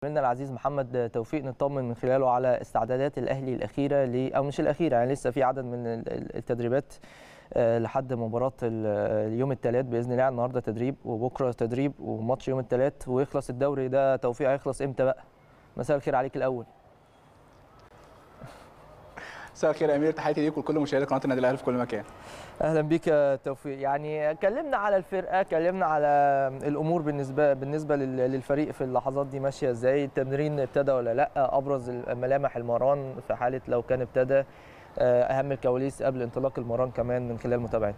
زميلنا العزيز محمد توفيق نطمن من خلاله على استعدادات الاهلي الاخيره ل او مش الاخيره يعني لسه في عدد من التدريبات لحد مباراه يوم الثلاث باذن الله النهارده تدريب وبكره تدريب وماتش يوم الثلاث ويخلص الدوري ده توفيق هيخلص امتى بقى مساء الخير عليك الاول مساء الخير يا امير تحياتي ليك ولكل مشاهدي قناه النادي الاهلي في كل مكان اهلا بيك يا توفيق يعني كلمنا على الفرقه كلمنا على الامور بالنسبه بالنسبه للفريق في اللحظات دي ماشيه ازاي التمرين ابتدى ولا لا ابرز ملامح المران في حاله لو كان ابتدى اهم الكواليس قبل انطلاق المران كمان من خلال متابعتك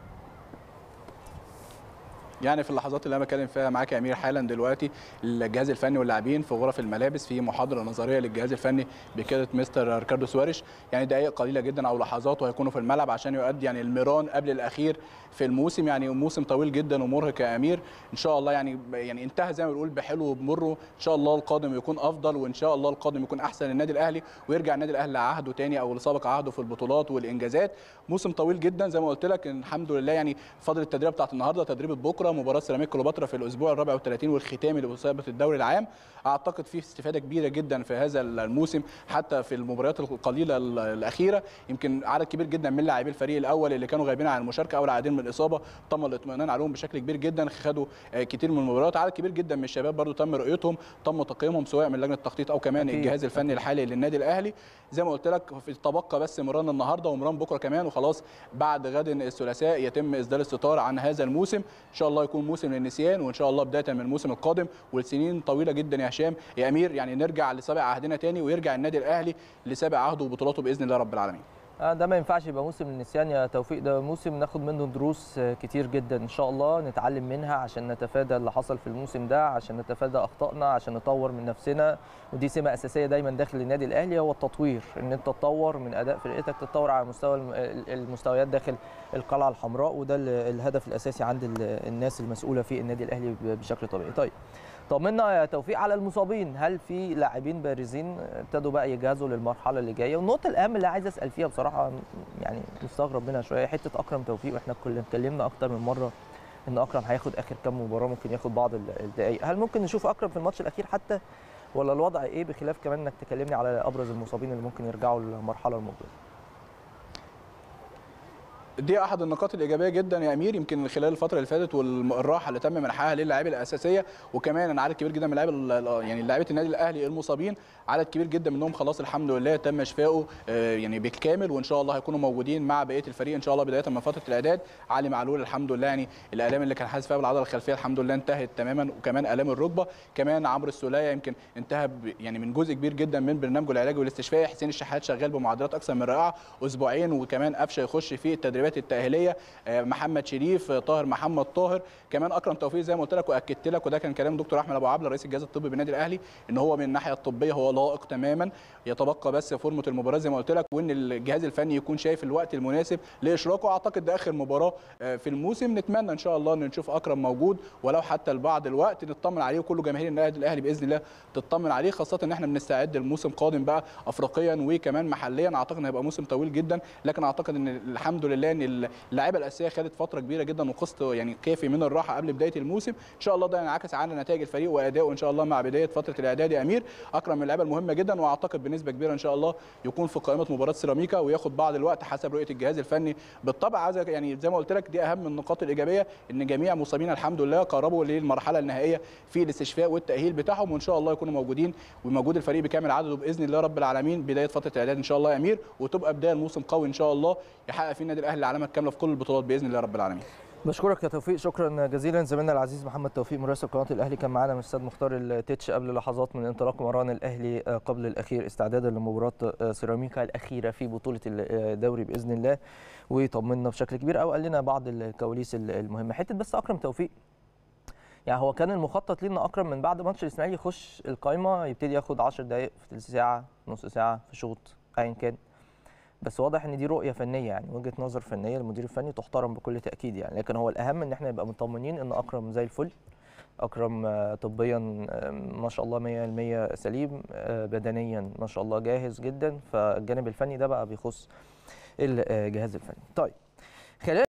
يعني في اللحظات اللي انا بتكلم فيها معاك يا امير حالا دلوقتي الجهاز الفني واللاعبين في غرف الملابس في محاضره نظريه للجهاز الفني بقياده مستر ريكاردو سواريش يعني دقائق قليله جدا او لحظات وهيكونوا في الملعب عشان يؤدي يعني الميران قبل الاخير في الموسم يعني موسم طويل جدا ومرهق يا امير ان شاء الله يعني يعني انتهى زي ما بنقول بحلو وبمره ان شاء الله القادم يكون افضل وان شاء الله القادم يكون احسن للنادي الاهلي ويرجع النادي الاهلي لعهده تاني او لسابق عهده في البطولات والانجازات موسم طويل جدا زي ما قلت لك الحمد لله يعني فاضل التدريب بتاعت النهارده تدريب بكره مباراه سيراميك كليوباترا في الاسبوع الرابع والثلاثين والختامي لمسابقه الدوري العام اعتقد فيه استفاده كبيره جدا في هذا الموسم حتى في المباريات القليله الاخيره يمكن عدد كبير جدا من لاعبي الفريق الاول اللي كانوا غايبين عن المشاركه او العادين من الاصابه تم الاطمئنان عليهم بشكل كبير جدا خدوا كتير من المباريات عدد كبير جدا من الشباب برضو تم رؤيتهم تم تقييمهم سواء من لجنه التخطيط او كمان أكيد. الجهاز الفني الحالي للنادي الاهلي زي ما قلت لك في تبقى بس مران النهارده ومران بكره كمان وخلاص بعد غد الثلاثاء يتم اصدار الستار عن هذا الموسم ان شاء الله يكون موسم للنسيان وان شاء الله بدايه من الموسم القادم والسنين طويله جدا يا هشام يا امير يعني نرجع لسابق عهدنا تاني ويرجع النادي الاهلي لسابق عهده وبطولاته باذن الله رب العالمين ده ما ينفعش يبقى موسم للنسيان يا توفيق ده موسم ناخد منه دروس كتير جدا ان شاء الله نتعلم منها عشان نتفادى اللي حصل في الموسم ده عشان نتفادى اخطائنا عشان نطور من نفسنا ودي سمه اساسيه دايما داخل النادي الاهلي هو التطوير ان انت تطور من اداء فرقتك تتطور على مستوى المستويات داخل القلعه الحمراء وده الهدف الاساسي عند الناس المسؤوله في النادي الاهلي بشكل طبيعي طيب طمنا يا توفيق على المصابين هل في لاعبين بارزين ابتدوا بقى يجهزوا للمرحله اللي جايه والنقطه الاهم اللي عايز اسال فيها بصراحه يعني مستغرب منها شويه حته اكرم توفيق واحنا كلنا اتكلمنا اكتر من مره ان اكرم هياخد اخر كام مباراه ممكن ياخد بعض الدقائق هل ممكن نشوف اكرم في الماتش الاخير حتى ولا الوضع ايه بخلاف كمان انك تكلمني على ابرز المصابين اللي ممكن يرجعوا للمرحله المقبله دي احد النقاط الايجابيه جدا يا امير يمكن خلال الفتره اللي فاتت والراحه اللي تم منحها للاعيبه الاساسيه وكمان انا عدد كبير جدا من لاعيبه يعني لاعيبه النادي الاهلي المصابين عدد كبير جدا منهم خلاص الحمد لله تم شفائه يعني بالكامل وان شاء الله هيكونوا موجودين مع بقيه الفريق ان شاء الله بدايه من فتره الاعداد علي معلول الحمد لله يعني الالام اللي كان حاسس فيها بالعضله الخلفيه الحمد لله انتهت تماما وكمان الام الركبه كمان عمرو السوليه يمكن انتهى يعني من جزء كبير جدا من برنامجه العلاجي والاستشفائي حسين الشحات شغال بمعدلات اكثر من رائعه اسبوعين وكمان قفشه يخش في التدريبات التاهيليه محمد شريف طاهر محمد طاهر كمان اكرم توفيق زي ما قلت لك واكدت لك وده كان كلام دكتور احمد ابو عبله رئيس الجهاز الطبي بالنادي الاهلي ان هو من الناحيه الطبيه هو لائق تماما يتبقى بس فورمه المباراه زي ما قلت لك وان الجهاز الفني يكون شايف الوقت المناسب لاشراكه اعتقد ده اخر مباراه في الموسم نتمنى ان شاء الله ان نشوف اكرم موجود ولو حتى لبعض الوقت نطمن عليه وكل جماهير النادي الاهلي باذن الله تطمن عليه خاصه ان احنا بنستعد لموسم قادم بقى افريقيا وكمان محليا اعتقد ان هيبقى موسم طويل جدا لكن اعتقد ان الحمد لله ان اللاعيبه الاساسيه خدت فتره كبيره جدا وقسط يعني كافي من الراحه قبل بدايه الموسم ان شاء الله ده ينعكس على نتائج الفريق وادائه ان شاء الله مع بدايه فتره الاعداد يا امير اكرم من اللعيبه المهمه جدا واعتقد بنسبه كبيره ان شاء الله يكون في قائمه مباراه سيراميكا وياخد بعض الوقت حسب رؤيه الجهاز الفني بالطبع عايز يعني زي ما قلت لك دي اهم النقاط الايجابيه ان جميع مصابين الحمد لله قربوا للمرحله النهائيه في الاستشفاء والتاهيل بتاعهم وان شاء الله يكونوا موجودين وموجود الفريق بكامل عدده باذن الله رب العالمين بدايه فتره الاعداد ان شاء الله يا امير وتبقى بدايه الموسم قوي ان شاء الله يحقق فيه النادي الاهلي العلامه الكامله في كل البطولات باذن الله رب العالمين بشكرك يا توفيق شكرا جزيلا زميلنا العزيز محمد توفيق مراسل قناه الاهلي كان معانا من الاستاذ مختار التتش قبل لحظات من انطلاق مران الاهلي قبل الاخير استعدادا لمباراه سيراميكا الاخيره في بطوله الدوري باذن الله وطمنا بشكل كبير او قال لنا بعض الكواليس المهمه حته بس اكرم توفيق يعني هو كان المخطط ليه ان اكرم من بعد ماتش الاسماعيلي يخش القايمه يبتدي ياخد 10 دقائق في ثلث ساعه نص ساعه في شوط ايا كان بس واضح ان دي رؤيه فنيه يعني وجهه نظر فنيه للمدير الفني تحترم بكل تاكيد يعني لكن هو الاهم ان احنا نبقى مطمنين ان اكرم زي الفل اكرم طبيا ما شاء الله 100% سليم بدنيا ما شاء الله جاهز جدا فالجانب الفني ده بقى بيخص الجهاز الفني طيب خلال